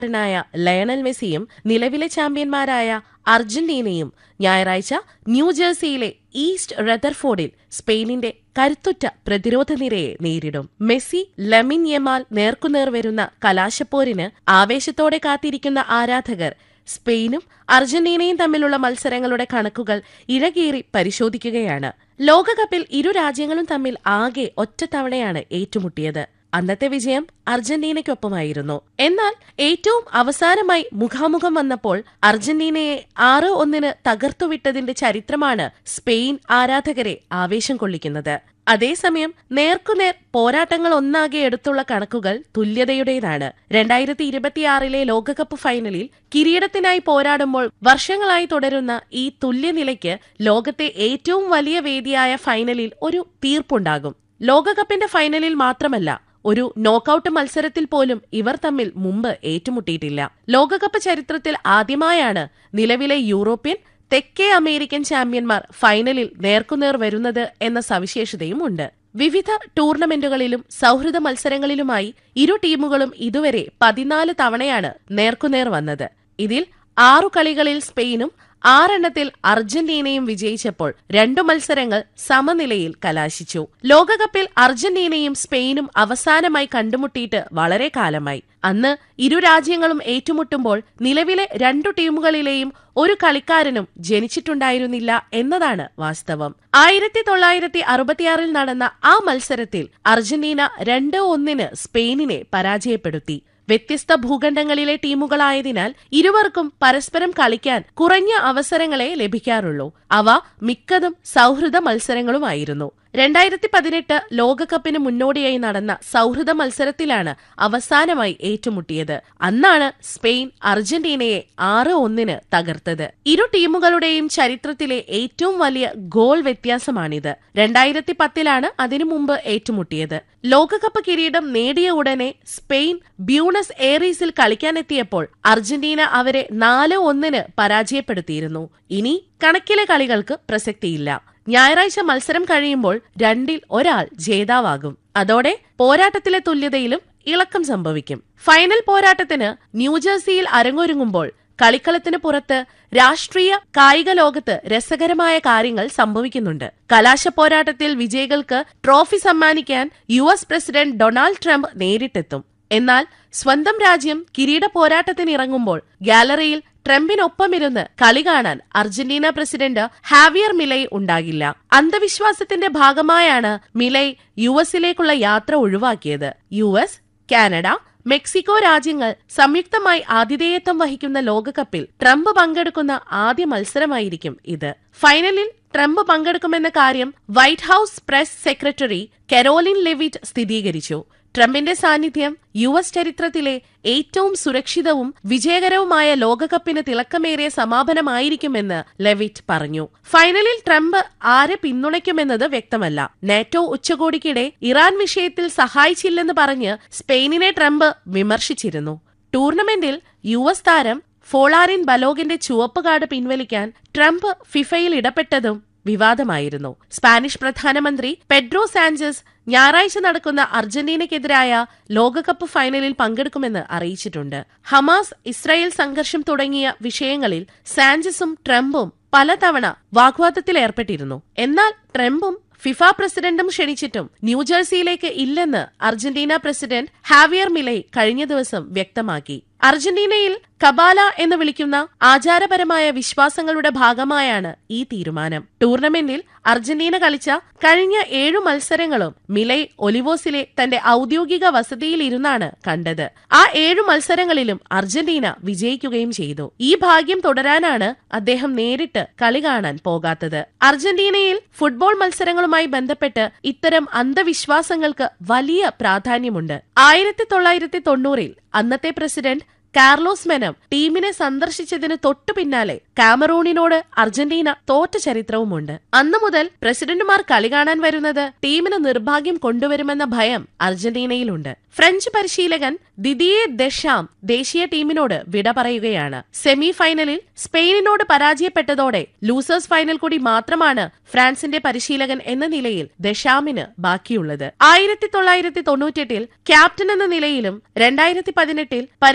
ായ ലയണൽ മെസ്സിയും നിലവിലെ ചാമ്പ്യന്മാരായ അർജന്റീനയും ഞായറാഴ്ച ന്യൂജേഴ്സിയിലെ ഈസ്റ്റ് റെദർഫോർഡിൽ സ്പെയിനിന്റെ കരുത്തുറ്റ പ്രതിരോധ നിരയെ നേരിടും മെസ്സി ലമിൻ യമാൽ നേർക്കുനേർ വരുന്ന കലാശപ്പോരിന് ആവേശത്തോടെ കാത്തിരിക്കുന്ന ആരാധകർ സ്പെയിനും അർജന്റീനയും തമ്മിലുള്ള മത്സരങ്ങളുടെ കണക്കുകൾ ഇഴകീറി പരിശോധിക്കുകയാണ് ലോകകപ്പിൽ ഇരു രാജ്യങ്ങളും തമ്മിൽ ആകെ ഒറ്റത്തവണയാണ് ഏറ്റുമുട്ടിയത് അന്നത്തെ വിജയം അർജന്റീനയ്ക്കൊപ്പമായിരുന്നു എന്നാൽ ഏറ്റവും അവസാനമായി മുഖാമുഖം വന്നപ്പോൾ അർജന്റീനയെ ആറ് ഒന്നിന് തകർത്തുവിട്ടതിന്റെ ചരിത്രമാണ് സ്പെയിൻ ആരാധകരെ ആവേശം കൊള്ളിക്കുന്നത് അതേസമയം നേർക്കുനേർ പോരാട്ടങ്ങൾ ഒന്നാകെ എടുത്തുള്ള കണക്കുകൾ തുല്യതയുടേതാണ് രണ്ടായിരത്തി ഇരുപത്തിയാറിലെ ലോകകപ്പ് ഫൈനലിൽ കിരീടത്തിനായി പോരാടുമ്പോൾ വർഷങ്ങളായി തുടരുന്ന ഈ തുല്യനിലയ്ക്ക് ലോകത്തെ ഏറ്റവും വലിയ വേദിയായ ഫൈനലിൽ ഒരു തീർപ്പുണ്ടാകും ലോകകപ്പിന്റെ ഫൈനലിൽ മാത്രമല്ല ഒരു നോക്കൌട്ട് മത്സരത്തിൽ പോലും ഇവർ തമ്മിൽ മുമ്പ് ഏറ്റുമുട്ടിയിട്ടില്ല ലോകകപ്പ് ചരിത്രത്തിൽ ആദ്യമായാണ് നിലവിലെ യൂറോപ്യൻ തെക്കേ അമേരിക്കൻ ചാമ്പ്യന്മാർ ഫൈനലിൽ നേർക്കുനേർ വരുന്നത് എന്ന സവിശേഷതയും ഉണ്ട് വിവിധ ടൂർണമെന്റുകളിലും സൗഹൃദ മത്സരങ്ങളിലുമായി ഇരു ടീമുകളും ഇതുവരെ പതിനാല് തവണയാണ് നേർക്കുനേർ വന്നത് ഇതിൽ ആറു കളികളിൽ സ്പെയിനും ആറെണ്ണത്തിൽ അർജന്റീനയും വിജയിച്ചപ്പോൾ രണ്ടു മത്സരങ്ങൾ സമനിലയിൽ കലാശിച്ചു ലോകകപ്പിൽ അർജന്റീനയും സ്പെയിനും അവസാനമായി കണ്ടുമുട്ടിയിട്ട് വളരെ കാലമായി അന്ന് ഇരു രാജ്യങ്ങളും ഏറ്റുമുട്ടുമ്പോൾ നിലവിലെ രണ്ടു ടീമുകളിലെയും ഒരു കളിക്കാരനും ജനിച്ചിട്ടുണ്ടായിരുന്നില്ല എന്നതാണ് വാസ്തവം ആയിരത്തി തൊള്ളായിരത്തി അറുപത്തിയാറിൽ നടന്ന ആ മത്സരത്തിൽ അർജന്റീന രണ്ട് ഒന്നിന് സ്പെയിനിനെ പരാജയപ്പെടുത്തി വ്യത്യസ്ത ഭൂഖണ്ഡങ്ങളിലെ ടീമുകളായതിനാൽ ഇരുവർക്കും പരസ്പരം കളിക്കാൻ കുറഞ്ഞ അവസരങ്ങളെ ലഭിക്കാറുള്ളൂ അവ മിക്കതും സൗഹൃദ മത്സരങ്ങളുമായിരുന്നു രണ്ടായിരത്തി പതിനെട്ട് ലോകകപ്പിന് മുന്നോടിയായി നടന്ന സൗഹൃദ മത്സരത്തിലാണ് അവസാനമായി ഏറ്റുമുട്ടിയത് അന്നാണ് സ്പെയിൻ അർജന്റീനയെ ആറ് ഒന്നിന് തകർത്തത് ഇരു ടീമുകളുടെയും ചരിത്രത്തിലെ ഏറ്റവും വലിയ ഗോൾ വ്യത്യാസമാണിത് രണ്ടായിരത്തി പത്തിലാണ് അതിനു മുമ്പ് ഏറ്റുമുട്ടിയത് ലോകകപ്പ് കിരീടം നേടിയ ഉടനെ സ്പെയിൻ ബ്യൂണസ് എയറീസിൽ കളിക്കാനെത്തിയപ്പോൾ അർജന്റീന അവരെ നാല് ഒന്നിന് പരാജയപ്പെടുത്തിയിരുന്നു ഇനി കണക്കിലെ കളികൾക്ക് പ്രസക്തിയില്ല ഞായറാഴ്ച മത്സരം കഴിയുമ്പോൾ രണ്ടിൽ ഒരാൾ ജേതാവാകും അതോടെ പോരാട്ടത്തിലെ തുല്യതയിലും ഇളക്കം സംഭവിക്കും ഫൈനൽ പോരാട്ടത്തിന് ന്യൂജേഴ്സിയിൽ അരങ്ങൊരുങ്ങുമ്പോൾ കളിക്കളത്തിന് പുറത്ത് രാഷ്ട്രീയ കായിക ലോകത്ത് രസകരമായ കാര്യങ്ങൾ സംഭവിക്കുന്നുണ്ട് കലാശ പോരാട്ടത്തിൽ വിജയികൾക്ക് ട്രോഫി സമ്മാനിക്കാൻ U S president Donald Trump നേരിട്ടെത്തും എന്നാൽ സ്വന്തം രാജ്യം കിരീട പോരാട്ടത്തിനിറങ്ങുമ്പോൾ ഗാലറിയിൽ ട്രംപിനൊപ്പമിരുന്ന് കളി കാണാൻ അർജന്റീന പ്രസിഡന്റ് ഹാവിയർ മിലൈ ഉണ്ടാകില്ല അന്ധവിശ്വാസത്തിന്റെ ഭാഗമായാണ് മിലൈ യു എസിലേക്കുള്ള യാത്ര ഒഴിവാക്കിയത് യു എസ് കാനഡ മെക്സിക്കോ രാജ്യങ്ങൾ സംയുക്തമായി ആതിഥേയത്വം വഹിക്കുന്ന ലോകകപ്പിൽ ട്രംപ് പങ്കെടുക്കുന്ന ആദ്യ മത്സരമായിരിക്കും ഇത് ഫൈനലിൽ ട്രംപ് പങ്കെടുക്കുമെന്ന കാര്യം White House press secretary Karoline Leavitt സ്ഥിരീകരിച്ചു ട്രംപിന്റെ സാന്നിധ്യം യു എസ് ചരിത്രത്തിലെ ഏറ്റവും സുരക്ഷിതവും വിജയകരവുമായ ലോകകപ്പിന് തിളക്കമേറിയ സമാപനമായിരിക്കുമെന്ന് ലെവിറ്റ് പറഞ്ഞു ഫൈനലിൽ ട്രംപ് ആരെ പിന്തുണയ്ക്കുമെന്നത് വ്യക്തമല്ല നാറ്റോ ഉച്ചകോടിക്കിടെ ഇറാൻ വിഷയത്തിൽ സഹായിച്ചില്ലെന്ന് പറഞ്ഞ് സ്പെയിനിനെ ട്രംപ് വിമർശിച്ചിരുന്നു ടൂർണമെന്റിൽ യു എസ് താരം ഫോളാറിൻ ബലോഗിന്റെ ചുവപ്പ് കാർഡ് പിൻവലിക്കാൻ ട്രംപ് ഫിഫയിൽ ഇടപെട്ടതും വിവാദമായിരുന്നു സ്പാനിഷ് പ്രധാനമന്ത്രി പെഡ്രോ സാഞ്ചസ് ഞായറാഴ്ച നടക്കുന്ന അർജന്റീനയ്ക്കെതിരായ ലോകകപ്പ് ഫൈനലിൽ പങ്കെടുക്കുമെന്ന് അറിയിച്ചിട്ടുണ്ട് ഹമാസ് ഇസ്രായേൽ സംഘർഷം തുടങ്ങിയ വിഷയങ്ങളിൽ സാഞ്ചസും ട്രംപും പലതവണ വാഗ്വാദത്തിലേർപ്പെട്ടിരുന്നു എന്നാൽ ട്രംപും ഫിഫ പ്രസിഡന്റും ക്ഷണിച്ചിട്ടും ന്യൂജേഴ്സിയിലേക്ക് ഇല്ലെന്ന് അർജന്റീന പ്രസിഡന്റ് ഹാവിയർ മിലൈ കഴിഞ്ഞ ദിവസം വ്യക്തമാക്കി അർജന്റീനയിൽ കബാല എന്ന് വിളിക്കുന്ന ആചാരപരമായ വിശ്വാസങ്ങളുടെ ഭാഗമായാണ് ഈ തീരുമാനം ടൂർണമെന്റിൽ അർജന്റീന കളിച്ച കഴിഞ്ഞ ഏഴു മത്സരങ്ങളും മിലൈ ഒലിവോസിലെ തന്റെ ഔദ്യോഗിക വസതിയിൽ ഇരുന്നാണ് കണ്ടത് ആ ഏഴു മത്സരങ്ങളിലും അർജന്റീന വിജയിക്കുകയും ചെയ്തു ഈ ഭാഗ്യം തുടരാനാണ് അദ്ദേഹം നേരിട്ട് കളി കാണാൻ പോകാത്തത് അർജന്റീനയിൽ ഫുട്ബോൾ മത്സരങ്ങളുമായി ബന്ധപ്പെട്ട് ഇത്തരം അന്ധവിശ്വാസങ്ങൾക്ക് വലിയ പ്രാധാന്യമുണ്ട് ആയിരത്തി തൊള്ളായിരത്തി തൊണ്ണൂറിൽ അന്നത്തെ പ്രസിഡന്റ് കാർലോസ് മെനം ടീമിനെ സന്ദർശിച്ചതിന് തൊട്ടു പിന്നാലെ കാമറൂണിനോട് അർജന്റീന തോറ്റ ചരിത്രവുമുണ്ട് അന്നു മുതൽ പ്രസിഡന്റുമാർ കളി കാണാൻ വരുന്നത് ടീമിന് നിർഭാഗ്യം കൊണ്ടുവരുമെന്ന ഭയം അർജന്റീനയിലുണ്ട് ഫ്രഞ്ച് പരിശീലകൻ ദിദിയെ ദഷാം ദേശീയ ടീമിനോട് വിട പറയുകയാണ് സെമി ഫൈനലിൽ സ്പെയിനിനോട് പരാജയപ്പെട്ടതോടെ ലൂസേഴ്സ് ഫൈനൽ കൂടി മാത്രമാണ് ഫ്രാൻസിന്റെ പരിശീലകൻ എന്ന നിലയിൽ ദഷാമിന് ബാക്കിയുള്ളത് ആയിരത്തി തൊള്ളായിരത്തി തൊണ്ണൂറ്റെട്ടിൽ ക്യാപ്റ്റൻ എന്ന നിലയിലും രണ്ടായിരത്തി പതിനെട്ടിൽ പരിശീലകൻ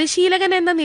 നായകൻ എന്ന